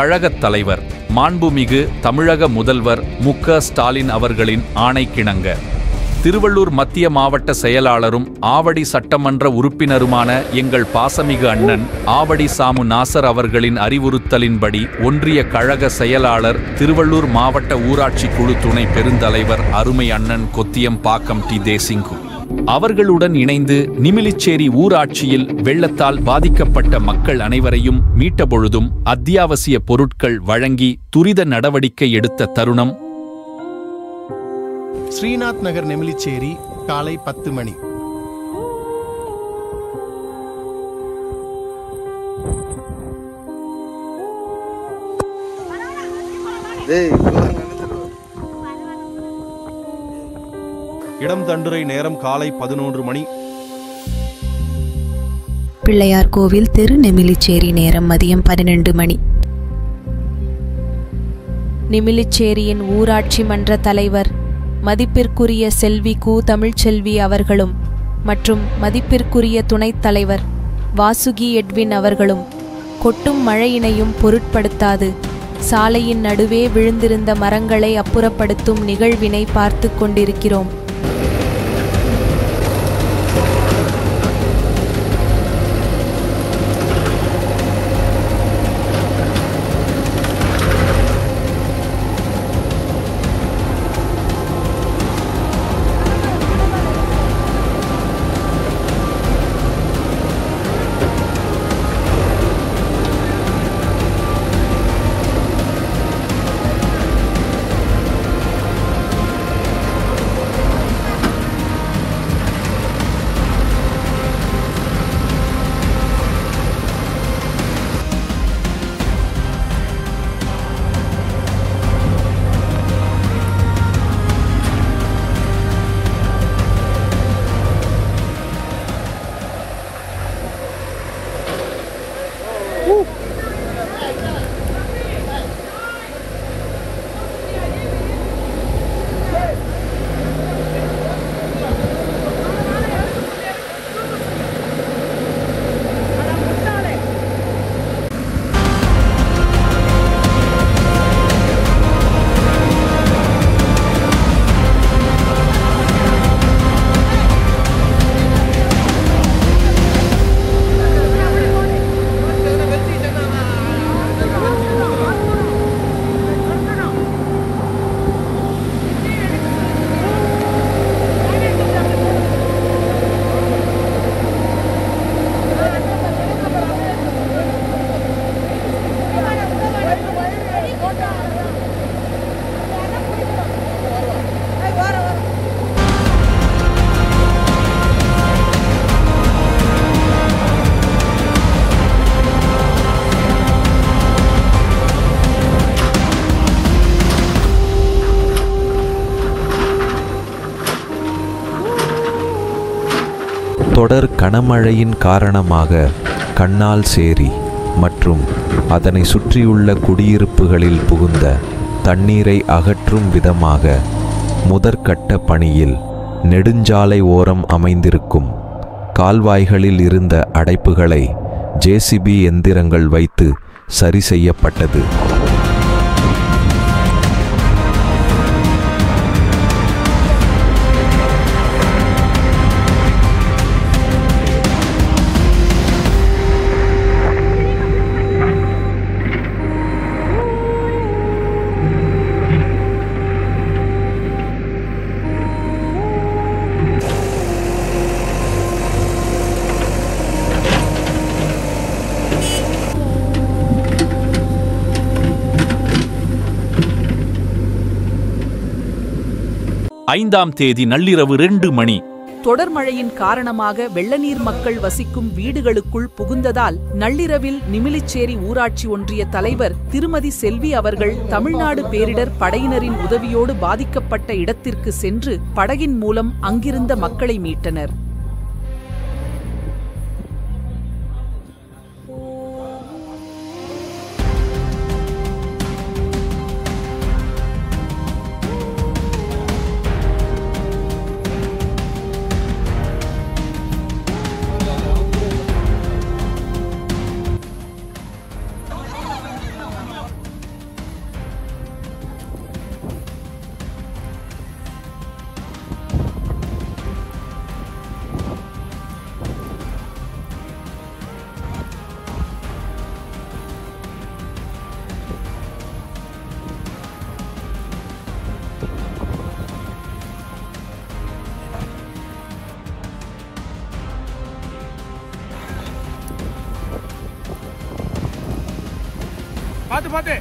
கழகத் தலைவர் மாண்புமிகு தமிழக முதல்வர் மு க ஸ்டாலின் அவர்களின் ஆணைக்கிணங்க திருவள்ளூர் மத்திய மாவட்ட செயலாளரும் ஆவடி சட்டமன்ற உறுப்பினருமான எங்கள் பாசமிகு அண்ணன் ஆவடி சாமு நாசர் அவர்களின் அறிவுறுத்தலின்படி ஒன்றிய கழக செயலாளர் திருவள்ளூர் மாவட்ட ஊராட்சி குழு துணை பெருந்தலைவர் அருமை அண்ணன் கொத்தியம் பாக்கம் டி தேசிங்கு அவர்களுடன் இணைந்து நிமிலிச்சேரி ஊராட்சியில் வெள்ளத்தால் பாதிக்கப்பட்ட மக்கள் அனைவரையும் மீட்டபொழுதும் அத்தியாவசிய பொருட்கள் வழங்கி துரித நடவடிக்கை எடுத்த தருணம் ஸ்ரீநாத் நகர் நெமிலிச்சேரி காலை பத்து மணி டேய் இப்பதான் நினைச்சிருவேன் இடம் தண்டுரை நேரம் காலை பதினொன்று மணி பிள்ளையார் கோவில் தெரு நெமிலிச்சேரி நேரம் மதியம் பன்னிரண்டு மணி நிமிலிச்சேரியின் ஊராட்சி மன்ற தலைவர் மதிப்பிற்குரிய செல்வி கு தமிழ்ச்செல்வி அவர்களும் மற்றும் மதிப்பிற்குரிய துணைத் தலைவர் வாசுகி எட்வின் அவர்களும் கொட்டும் மழையினையும் பொருட்படுத்தாது சாலையின் நடுவே விழுந்திருந்த மரங்களை அப்புறப்படுத்தும் நிகழ்வினை பார்த்து கொண்டிருக்கிறோம் தொடர் கனமழையின் காரணமாக கண்ணால் சேரி மற்றும் அதனை சுற்றியுள்ள குடியிருப்புகளில் புகுந்த தண்ணீரை அகற்றும் விதமாக முதற்கட்ட பணியில் நெடுஞ்சாலை ஓரம் அமைந்திருக்கும் கால்வாய்களில் இருந்த அடைப்புகளை ஜேசிபி எந்திரங்கள் வைத்து சரி செய்யப்பட்டது ஐந்தாம் தேதி நள்ளிரவு ரெண்டு மணி தொடர் மழையின் காரணமாக வெள்ளநீர் மக்கள் வசிக்கும் வீடுகளுக்குள் புகுந்ததால் நள்ளிரவில் நிமிலிச்சேரி ஊராட்சி ஒன்றிய தலைவர் திருமதி செல்வி அவர்கள் தமிழ்நாடு பேரிடர் படையினரின் உதவியோடு பாதிக்கப்பட்ட இடத்திற்கு சென்று படகின் மூலம் அங்கிருந்த மக்களை மீட்டனர் பார்த்து பார்த்து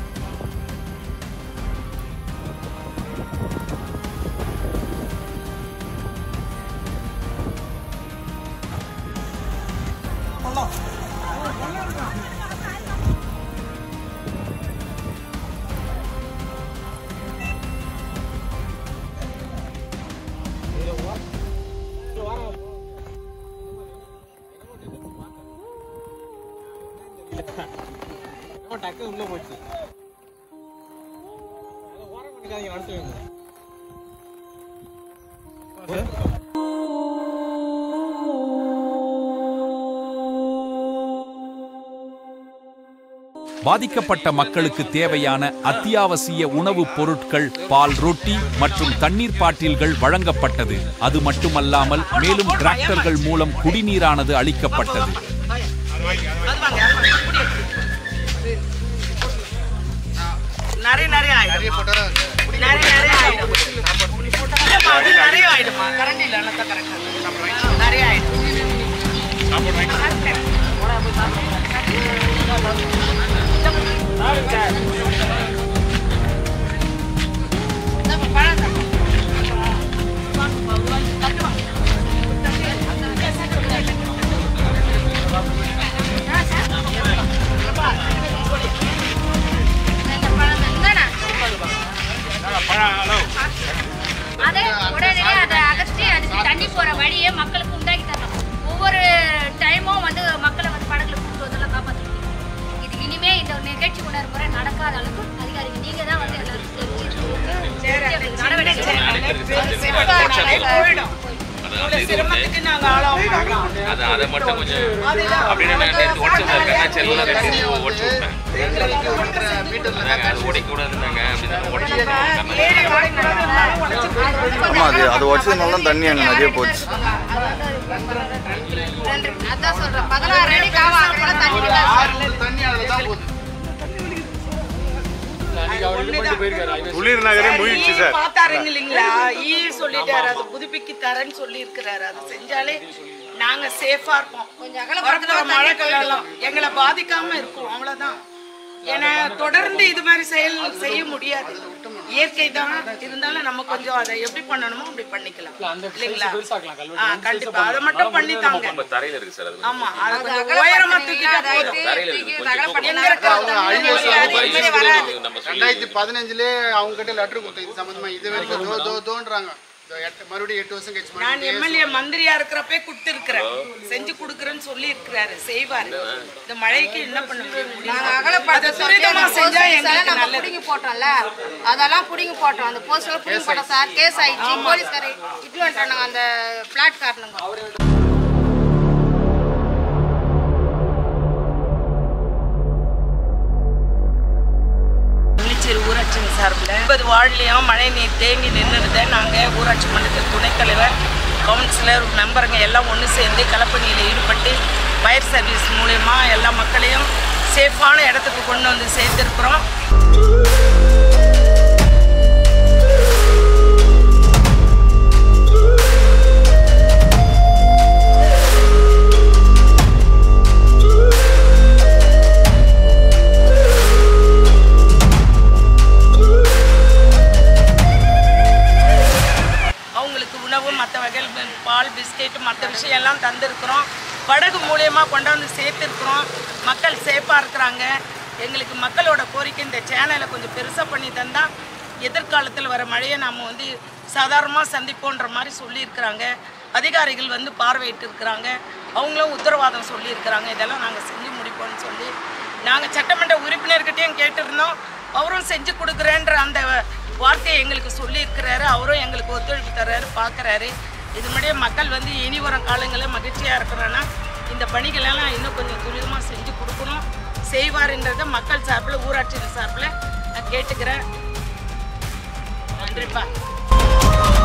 டக்கு உள்ள போச்சு ஓரம் பண்ணிக்காதீங்க நடத்துவீங்க பாதிக்கப்பட்ட மக்களுக்கு தேவையான அத்தியாவசிய உணவுப் பொருட்கள் பால் ரொட்டி மற்றும் தண்ணீர் பாட்டில்கள் வழங்கப்பட்டது அது மட்டுமல்லாமல் மேலும் டிராக்டர்கள் மூலம் குடிநீரானது அளிக்கப்பட்டது நிறைய நிறைய ஆயிடும் நிறைய நிறைய ஆயிடும் இல்லம்மா, அது நிறைய ஆயிடுமா கரண்ட் இல்ல நல்லா கரெக்டா நிறைய ஆயிடும் அதை உடனே அதை அகற்றி அதுக்கு தண்ணி போற வழியை மக்களுக்கு உண்டாக்கி தரணும் ஒவ்வொரு டைமும் வந்து மக்களை வந்து படகுல கூட்டு வந்தெல்லாம் காப்பாற்றணும் இது இனிமே இந்த நிகழ்ச்சி உணர் முறை நடக்காத அளவுக்கு அதிகாரிகள் நீங்க தான் வந்து எல்லாரும் செஞ்சு நடவடிக்கை போயிடும் இவ்வளவு சிரமத்துக்கு நாங்க ஆளாகும் அது அதை மட்டும் கொஞ்சம் அப்படின்னு நான் நேற்று உடச்சு கண்ணாச்சேரியில் ரெண்டு உடச்சு விட்டேன் அதாங்க, அது உடைக்கூடாதுன்னாங்க அப்படின்னு உடச்சு ஆமா அது அது உடச்சதுனால தான் தண்ணி அங்கே நிறைய போச்சு அதான் சொல்றேன் பதினாறு அடி காவா கூட தண்ணி விடாது தண்ணி அதில் தான் போகுது குளிர் நகரே முயற்சி சார் பார்த்தாருங்க இல்லைங்களா ஈ சொல்லிட்டாரு அது புதுப்பிக்கு தரேன்னு சொல்லி இருக்கிறாரு அது செஞ்சாலே நாங்க சேஃபா இருப்போம் வரப்போற மழை காலம் எங்களை பாதிக்காம இருக்கும் அவ்வளவுதான் ஏன்னா தொடர்ந்து இது மாதிரி செயல் செய்ய முடியாது இயற்கை தான் இருந்தாலும் நம்ம கொஞ்சம் அதை எப்படி பண்ணணுமோ அப்படி பண்ணிக்கலாம் இல்லைங்களா ஆ, கண்டிப்பா அதை மட்டும் பண்ணித்தாங்க இப்போ தரையில் இருக்கு சார் அது ஆமா அதை கொஞ்சம் உயரமா தூக்கிட்டா போதும் தரையில் இருக்கு கொஞ்சம் எங்க இருக்க தண்ணி வராது நம்ம சொல்லி ரெண்டாயிரத்தி பதினஞ்சுலேயே அவங்க கிட்ட லெட்டர் கொடுத்தோம் இது சம்மந்தமா இது வரைக்கும் தோ தோ தோன்றாங்க இதோ எட்டு மறுபடியும் எட்டு வருஷம் கழிச்சு நான் மறுபடியும் எம்எல்ஏ மந்திரியா இருக்கிறப்பே கொடுத்துருக்கிறேன் செஞ்சு கொடுக்குறேன்னு சொல்லி இருக்கிறாரு செய்வாரு இந்த மழைக்கு என்ன பண்ண முடியும் அதை துரிதமா செஞ்சா எங்களுக்கு நம்ம நல்லது புடிங்கி போட்டோம்ல அதெல்லாம் புடிங்கி போட்டோம் அந்த போஸ்ட்ல புடிங்கி போட்டோம் சார் கேஸ் ஆயிடுச்சு போலீஸ்காரர் இட்டு வந்துட்டானுங்க அந்த பிளாட் காரணங்க முள்ளிச்சேரி ஊராட்சியின் சார்பில் முப்பது வார்டுலேயும் மழை நீர் தேங்கி நின்றுதை நாங்கள் ஊராட்சி மன்றத்தில் துணைத் தலைவர் கவுன்சிலர் மெம்பருங்க எல்லாம் ஒன்று சேர்ந்து களப்பணியில் ஈடுபட்டு ஃபயர் சர்வீஸ் மூலயமா எல்லா மக்களையும் சேஃபான இடத்துக்கு கொண்டு வந்து சேர்த்துருக்குறோம் அவங்களுக்கு உணவு மற்ற வகைகள் பால் பிஸ்கெட் மற்ற விஷயம் எல்லாம் தந்திருக்கிறோம் படகு மூலியமாக கொண்டாந்து சேர்த்துருக்குறோம் மக்கள் சேஃபாக இருக்கிறாங்க எங்களுக்கு மக்களோட கோரிக்கை இந்த சேனலை கொஞ்சம் பெருசாக பண்ணி தந்தால் எதிர்காலத்தில் வர மழையை நாம் வந்து சாதாரணமாக சந்திப்போன்ற மாதிரி சொல்லியிருக்கிறாங்க அதிகாரிகள் வந்து பார்வையிட்டு இருக்கிறாங்க அவங்களும் உத்தரவாதம் சொல்லியிருக்கிறாங்க இதெல்லாம் நாங்கள் செஞ்சு முடிப்போம்னு சொல்லி நாங்கள் சட்டமன்ற உறுப்பினர்கிட்டையும் கேட்டிருந்தோம் அவரும் செஞ்சு கொடுக்குறேன்ற அந்த வார்த்தையை எங்களுக்கு சொல்லியிருக்கிறாரு அவரும் எங்களுக்கு ஒத்துழைப்பு தர்றாரு பார்க்குறாரு இது மாதிரியே மக்கள் வந்து இனி வரும் காலங்களில் மகிழ்ச்சியாக இருக்கிறோன்னா இந்த பணிகளெல்லாம் இன்னும் கொஞ்சம் துரிதமாக செஞ்சு கொடுக்கணும் செய்வாருன்றதை மக்கள் சார்பில் ஊராட்சி சார்பில் நான் கேட்டுக்கிறேன் நன்றிப்பா